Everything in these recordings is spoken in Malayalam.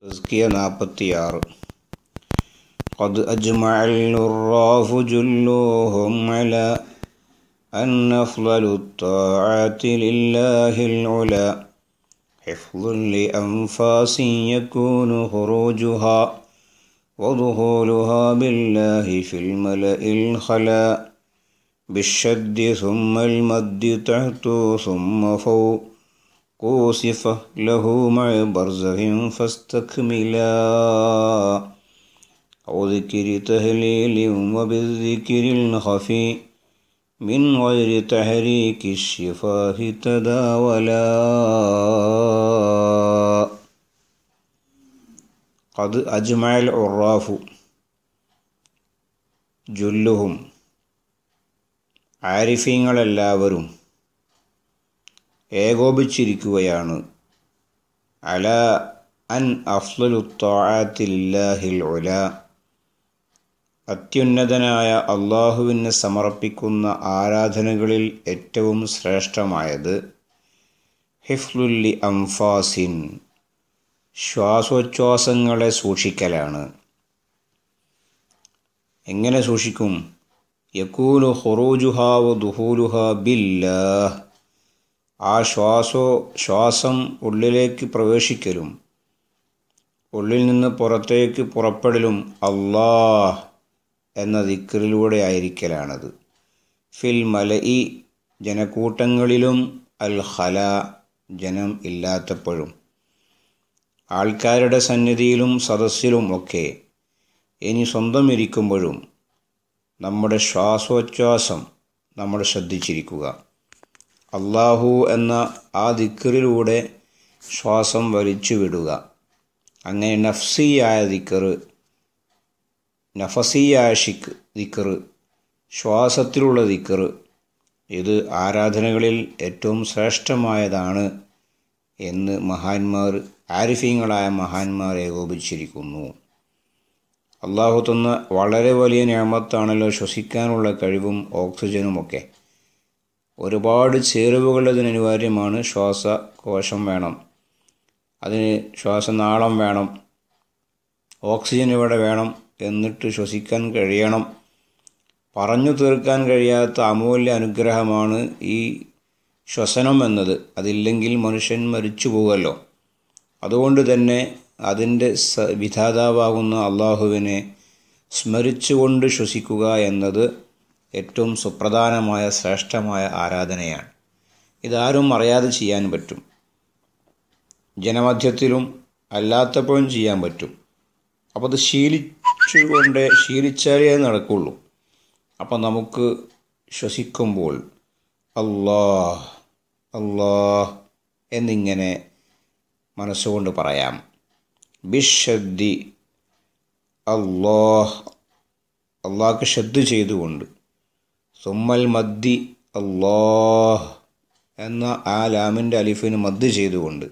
تزكية നാൽപ്പത്തിയാറ് قد أجمع النراف جلوهم على أن أفضل الطاعات لله العلا حفظ لأنفاس يكون خروجها وظهولها بالله في الملأ الخلا بالشد ثم المد تحت ثم فوق صفة له مع برزه فاستكملا أو ذكر تهليل وبالذكر الخفي من غير تحريك الشفاه تداولا قد أجمع العراف جلهم ആരിഫീങ്ങളെല്ലാവരും ഏകോപിച്ചിരിക്കുകയാണ് അല അൻ അഫ്ലു ത്വാത്തിലില്ലാഹിൽ ഉല അത്യുന്നതനായ അള്ളാഹുവിന് സമർപ്പിക്കുന്ന ആരാധനകളിൽ ഏറ്റവും ശ്രേഷ്ഠമായത് ഹിഫ്ലുല്ലി അംഫാസിൻ ശ്വാസോച്ഛ്വാസങ്ങളെ സൂക്ഷിക്കലാണ് എങ്ങനെ സൂക്ഷിക്കും യക്കൂലു ഹൊറൂജുഹ വ ദുഹൂലുഹ ബില്ലാഹ് ആ ശ്വാസോ ശ്വാസം ഉള്ളിലേക്ക് പ്രവേശിക്കലും ഉള്ളിൽ നിന്ന് പുറത്തേക്ക് പുറപ്പെടലും അള്ളാഹ് എന്ന ദിക്കറിലൂടെ ആയിരിക്കലാണത് ഫിൽ മലഇ ജനക്കൂട്ടങ്ങളിലും അൽ ഹല ജനം ഇല്ലാത്തപ്പോഴും ആൾക്കാരുടെ സന്നിധിയിലും സദസ്സിലും ഒക്കെ ഇനി സ്വന്തം ഇരിക്കുമ്പോഴും നമ്മുടെ ശ്വാസോച്ഛ്വാസം നമ്മൾ ശ്രദ്ധിച്ചിരിക്കുക അള്ളാഹു എന്ന ആ ദിക്കറിലൂടെ ശ്വാസം വലിച്ചു വിടുക അങ്ങനെ നഫ്സിയായ ദിക്കറ് നഫസിയായ ഷിക്ക് ദിക്കറ് ശ്വാസത്തിലുള്ള ദിക്കറ് ഇത് ആരാധനകളിൽ ഏറ്റവും ശ്രേഷ്ഠമായതാണ് എന്ന് മഹാന്മാർ ആരിഫീങ്ങളായ മഹാന്മാർ ഏകോപിച്ചിരിക്കുന്നു അള്ളാഹു തന്ന വളരെ വലിയ ഞാമത്താണല്ലോ ശ്വസിക്കാനുള്ള കഴിവും ഓക്സിജനുമൊക്കെ ഒരുപാട് ചേരുവകൾ അതിന് അനിവാര്യമാണ് ശ്വാസകോശം വേണം അതിന് ശ്വാസനാളം വേണം ഓക്സിജൻ ഇവിടെ വേണം എന്നിട്ട് ശ്വസിക്കാൻ കഴിയണം പറഞ്ഞു തീർക്കാൻ കഴിയാത്ത അമൂല്യ അനുഗ്രഹമാണ് ഈ ശ്വസനം എന്നത് അതില്ലെങ്കിൽ മനുഷ്യൻ മരിച്ചു പോകുമല്ലോ അതുകൊണ്ട് തന്നെ അതിൻ്റെ സ വിധാതാവാകുന്ന അള്ളാഹുവിനെ സ്മരിച്ചുകൊണ്ട് ശ്വസിക്കുക എന്നത് ഏറ്റവും സുപ്രധാനമായ ശ്രേഷ്ഠമായ ആരാധനയാണ് ഇതാരും അറിയാതെ ചെയ്യാൻ പറ്റും ജനമധ്യത്തിലും അല്ലാത്തപ്പോഴും ചെയ്യാൻ പറ്റും അപ്പോൾ അത് ശീലിച്ചുകൊണ്ട് ശീലിച്ചാലേ അത് നടക്കുള്ളൂ അപ്പോൾ നമുക്ക് ശ്വസിക്കുമ്പോൾ അള്ളാഹ് അള്ളാഹ് എന്നിങ്ങനെ മനസ്സുകൊണ്ട് പറയാം ബിഷദ്ദി അള്ളാഹ് അള്ളാഹ്ക്ക് ശ്രദ്ധ ചെയ്തുകൊണ്ട് സുമ്മൽ മദ്ദി അള്ളാഹ് എന്ന ആ ലാമിൻ്റെ അലിഫിന് മദ് ചെയ്തുകൊണ്ട്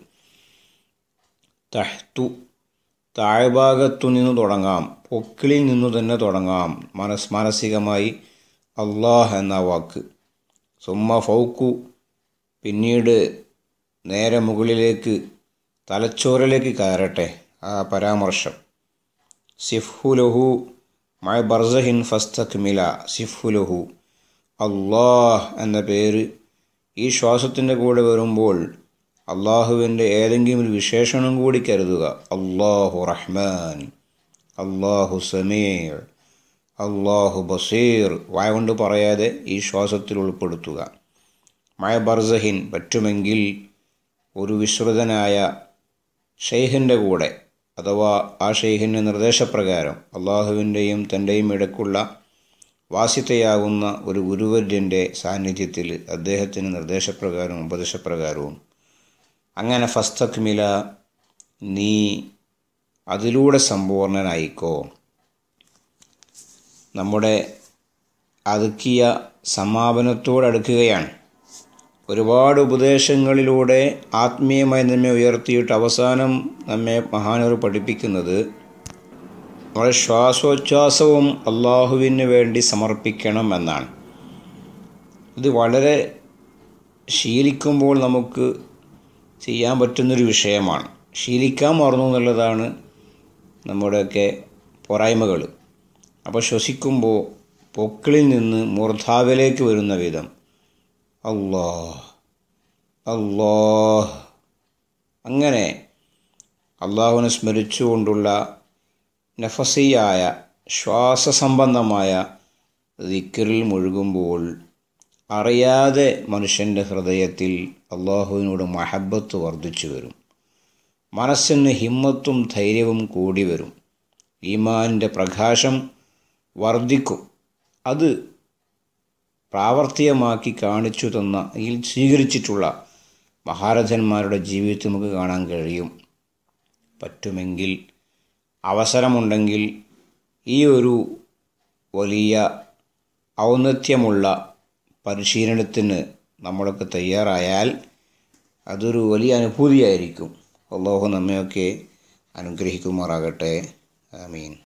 തഹ്തു താഴ്ഭാഗത്തു നിന്ന് തുടങ്ങാം പൊക്കിളിൽ നിന്നു തന്നെ തുടങ്ങാം മനസ് മാനസികമായി അള്ളാഹ് എന്ന വാക്ക് സുമ്മ ഫൗക്കു പിന്നീട് നേരെ മുകളിലേക്ക് തലച്ചോറിലേക്ക് കയറട്ടെ ആ പരാമർശം സിഫുലഹു മഴ ബർസഹിൻ ഫസ്തക്മില സിഫുലഹു അള്ളാഹ് എന്ന പേര് ഈ ശ്വാസത്തിൻ്റെ കൂടെ വരുമ്പോൾ അള്ളാഹുവിൻ്റെ ഏതെങ്കിലും ഒരു വിശേഷണം കൂടി കരുതുക അള്ളാഹു റഹ്മാൻ അള്ളാഹു സമീർ അള്ളാഹു ബസീർ വായ കൊണ്ട് പറയാതെ ഈ ശ്വാസത്തിൽ ഉൾപ്പെടുത്തുക മഴ ബർസഹിൻ പറ്റുമെങ്കിൽ ഒരു വിശ്രുതനായ ഷെയ്ഖിൻ്റെ കൂടെ അഥവാ ആ ഷെയ്ഖിൻ്റെ നിർദ്ദേശപ്രകാരം അള്ളാഹുവിൻ്റെയും തൻ്റെയും ഇടയ്ക്കുള്ള വാസിത്തയാകുന്ന ഒരു ഗുരുവര്യൻ്റെ സാന്നിധ്യത്തിൽ അദ്ദേഹത്തിന് നിർദ്ദേശപ്രകാരവും ഉപദേശപ്രകാരവും അങ്ങനെ ഫസ്തക്മില നീ അതിലൂടെ സമ്പൂർണനായിക്കോ നമ്മുടെ അതുക്കിയ സമാപനത്തോടടുക്കുകയാണ് ഒരുപാട് ഉപദേശങ്ങളിലൂടെ ആത്മീയമായി നമ്മെ ഉയർത്തിയിട്ട് അവസാനം നമ്മെ മഹാനവർ പഠിപ്പിക്കുന്നത് നമ്മുടെ ശ്വാസോച്ഛ്വാസവും അള്ളാഹുവിന് വേണ്ടി സമർപ്പിക്കണം എന്നാണ് ഇത് വളരെ ശീലിക്കുമ്പോൾ നമുക്ക് ചെയ്യാൻ പറ്റുന്നൊരു വിഷയമാണ് ശീലിക്കാൻ മറന്നു എന്നുള്ളതാണ് നമ്മുടെയൊക്കെ പോരായ്മകൾ അപ്പോൾ ശ്വസിക്കുമ്പോൾ പൊക്കിളിൽ നിന്ന് മൂർധാവിലേക്ക് വരുന്ന വിധം അള്ളാ അള്ളാ അങ്ങനെ അള്ളാഹുവിനെ സ്മരിച്ചുകൊണ്ടുള്ള നഫസിയായ ശ്വാസസംബന്ധമായ ദിക്കറിൽ മുഴുകുമ്പോൾ അറിയാതെ മനുഷ്യൻ്റെ ഹൃദയത്തിൽ അള്ളാഹുവിനോട് മഹബത്ത് വർദ്ധിച്ചു വരും മനസ്സിന് ഹിമ്മത്തും ധൈര്യവും കൂടി വരും ഈമാനിൻ്റെ പ്രകാശം വർദ്ധിക്കും അത് പ്രാവർത്തികമാക്കി കാണിച്ചു തന്ന ഇതിൽ സ്വീകരിച്ചിട്ടുള്ള മഹാരഥന്മാരുടെ ജീവിതത്തിൽ നമുക്ക് കാണാൻ കഴിയും പറ്റുമെങ്കിൽ അവസരമുണ്ടെങ്കിൽ ഈ ഒരു വലിയ ഔന്നത്യമുള്ള പരിശീലനത്തിന് നമ്മളൊക്കെ തയ്യാറായാൽ അതൊരു വലിയ അനുഭൂതിയായിരിക്കും അള്ളാഹു നമ്മയൊക്കെ അനുഗ്രഹിക്കുമാറാകട്ടെ ആമീൻ